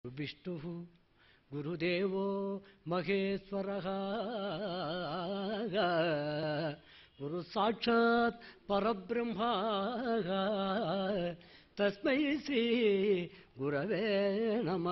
విష్ణు గురుదేవో మహేశ్వర గురు సాక్షాత్ పరబ్రహ్మ తస్మై శ్రీ గురవే నమ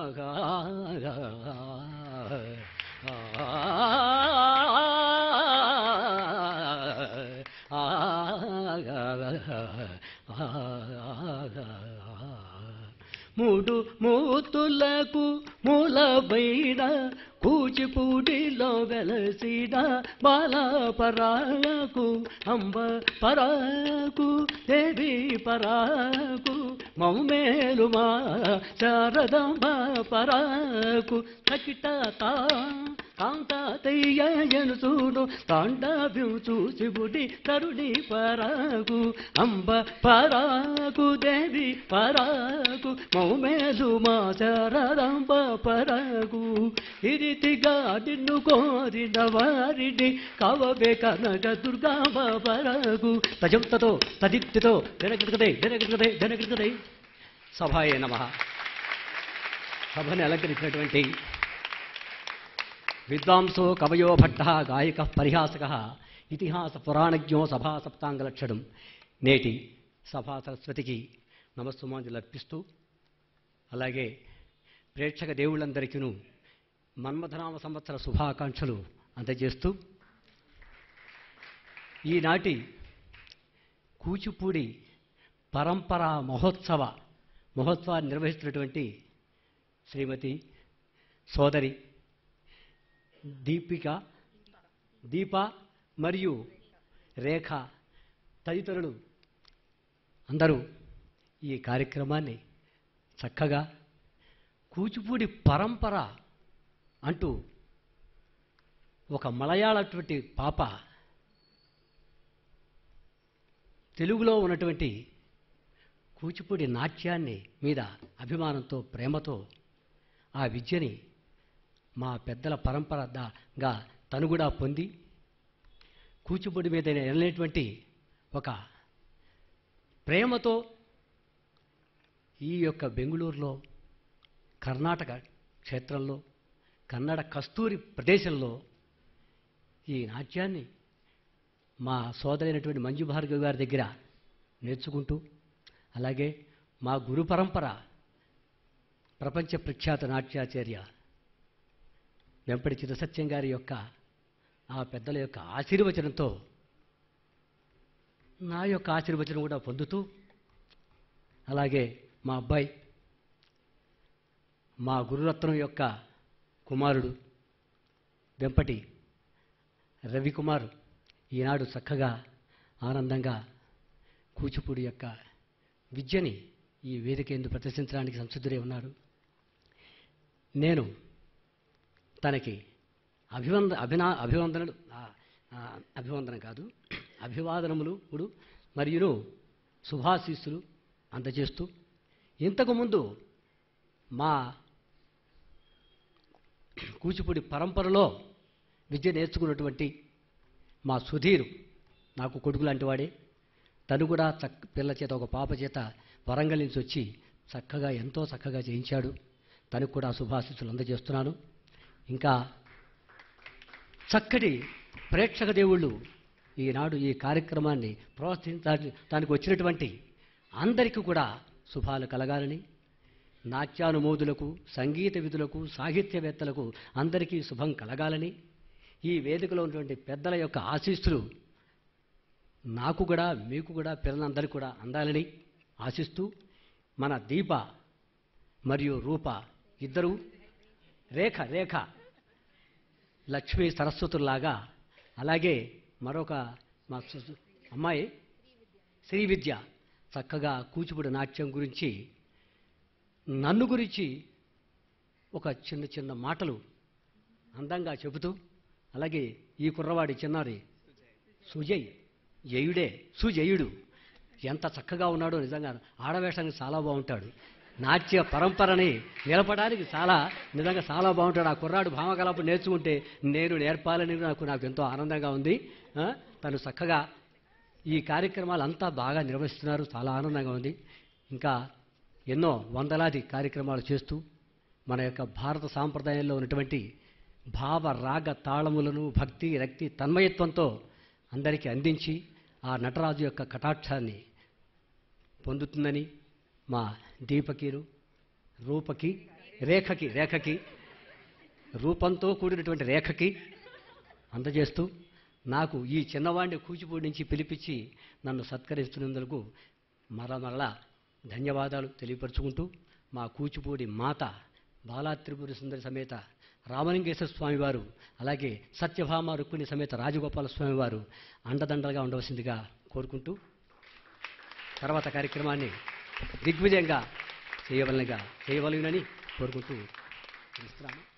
మూడు మూతులకు మూలబైన కూచిపూడిలో వెలసిన బాల పరాకు అంబ పరాకు దేవి పరాకు మౌమేలు మా శారదమ్మ పరాకు తకిట తా కాంతాతయ్యను చూడు తాండాభ్యం చూసిబుడి తరుణి పరాకు అంబ పరాకు దేవి పరాకు మౌమేలు మా శారదంబ పరాకు ఇరితిగా నిన్ను కోరిన వారిని కవవే కనక దుర్గాంబ పరాకు తజంతతో తదిప్తితో వెనకదే వెనకదే వెనకదే సభాయే నమ సభని అలంకరించినటువంటి విద్వాంసో కవయో భట్ట గాయక పరిహాసక ఇతిహాస పురాణజ్ఞో సభా సప్తాంగలక్షణం నేటి సభా సరస్వతికి నమస్సుమాంజలు అర్పిస్తూ అలాగే ప్రేక్షక దేవుళ్ళందరికీను మన్మథనామ సంవత్సర శుభాకాంక్షలు అందజేస్తూ ఈనాటి కూచిపూడి పరంపరా మహోత్సవ మహోత్సవాన్ని నిర్వహిస్తున్నటువంటి శ్రీమతి సోదరి దీపిక దీప మరియు రేఖ తదితరులు అందరూ ఈ కార్యక్రమాన్ని చక్కగా కూచిపూడి పరంపర అంటూ ఒక మలయాళటువంటి పాప తెలుగులో ఉన్నటువంటి కూచిపూడి నాట్యాన్ని మీద అభిమానంతో ప్రేమతో ఆ విద్యని మా పెద్దల పరంపరగా తను కూడా పొంది కూచిపూడి మీద వెళ్ళినటువంటి ఒక ప్రేమతో ఈ యొక్క బెంగుళూరులో కర్ణాటక క్షేత్రంలో కన్నడ కస్తూరి ప్రదేశంలో ఈ నాట్యాన్ని మా సోదరైనటువంటి మంజు భార్గవి గారి దగ్గర నేర్చుకుంటూ అలాగే మా గురు పరంపర ప్రపంచ ప్రఖ్యాత నాట్యాచార్య వెంపటి చిరసత్యం గారి యొక్క ఆ పెద్దల యొక్క ఆశీర్వచనంతో నా యొక్క ఆశీర్వచనం కూడా పొందుతూ అలాగే మా అబ్బాయి మా గురురత్నం యొక్క కుమారుడు వెంపటి రవికుమార్ ఈనాడు చక్కగా ఆనందంగా కూచిపూడి యొక్క విద్యని ఈ వేదిక ఎందు ప్రదర్శించడానికి సంసిద్ధుడై ఉన్నాడు నేను తనకి అభివంద అభినా అభివందనలు ఆ, ఆ, అభివందనం కాదు అభివాదనములు ఇప్పుడు మరియును శుభాశీస్సులు అందజేస్తూ ఇంతకుముందు మా కూచిపూడి పరంపరలో విద్య నేర్చుకున్నటువంటి మా సుధీర్ నాకు కొడుకు లాంటి వాడే తను కూడా చక్క పిల్ల చేత ఒక పాప చేత వరంగల్ నుంచి వచ్చి చక్కగా ఎంతో చక్కగా చేయించాడు తనకు కూడా శుభాశీస్సులు అందజేస్తున్నాను ఇంకా చక్కటి ప్రేక్షక దేవుళ్ళు ఈనాడు ఈ కార్యక్రమాన్ని ప్రోత్సహించడానికి వచ్చినటువంటి అందరికీ కూడా శుభాలు కలగాలని నాట్యానుమోదులకు సంగీత విధులకు సాహిత్యవేత్తలకు అందరికీ శుభం కలగాలని ఈ వేదికలో ఉన్నటువంటి పెద్దల యొక్క ఆశీస్సులు నాకు కూడా మీకు కూడా పిల్లలందరికీ కూడా అందాలని ఆశిస్తూ మన దీప మరియు రూప ఇద్దరు రేఖ రేఖ లక్ష్మీ సరస్వతుల్లాగా అలాగే మరొక మా సు- అమ్మాయి శ్రీ విద్య చక్కగా కూచిపూడి నాట్యం గురించి నన్ను గురించి ఒక చిన్న చిన్న మాటలు అందంగా చెబుతూ అలాగే ఈ కుర్రవాడి చిన్నారి సుజయ్ జయుడే సుజయుడు ఎంత చక్కగా ఉన్నాడో నిజంగా ఆడవేషానికి చాలా బాగుంటాడు నాట్య పరంపరని నిలపడానికి చాలా నిజంగా చాలా బాగుంటాడు ఆ కుర్రాడు భామకలాపు నేర్చుకుంటే నేను నేర్పాలని నాకు నాకు ఎంతో ఆనందంగా ఉంది ఆ, తను చక్కగా ఈ కార్యక్రమాలు అంతా బాగా నిర్వహిస్తున్నారు చాలా ఆనందంగా ఉంది ఇంకా ఎన్నో వందలాది కార్యక్రమాలు చేస్తూ మన యొక్క భారత సాంప్రదాయంలో ఉన్నటువంటి భావ రాగ తాళములను భక్తి రక్తి తన్మయత్వంతో అందరికీ అందించి ఆ నటరాజు యొక్క కటాక్షాన్ని పొందుతుందని మా దీపకిను రూపకి రేఖకి రేఖకి రూపంతో కూడినటువంటి రేఖకి అందజేస్తూ నాకు ఈ చిన్నవాడిని కూచిపూడి నుంచి పిలిపించి నన్ను సత్కరిస్తున్నందుకు మరల మరలా ధన్యవాదాలు తెలియపరుచుకుంటూ మా కూచిపూడి మాత బాలా త్రిపురి సుందరి సమేత రామలింగేశ్వర స్వామి వారు అలాగే సత్యభామ రుక్మిణి సమేత రాజగోపాల స్వామి వారు అండదండలుగా ఉండవలసిందిగా కోరుకుంటూ తర్వాత కార్యక్రమాన్ని దిగ్విజయంగా చేయవలనగా చేయవలనని కోరుకుంటూ ఇస్తున్నాను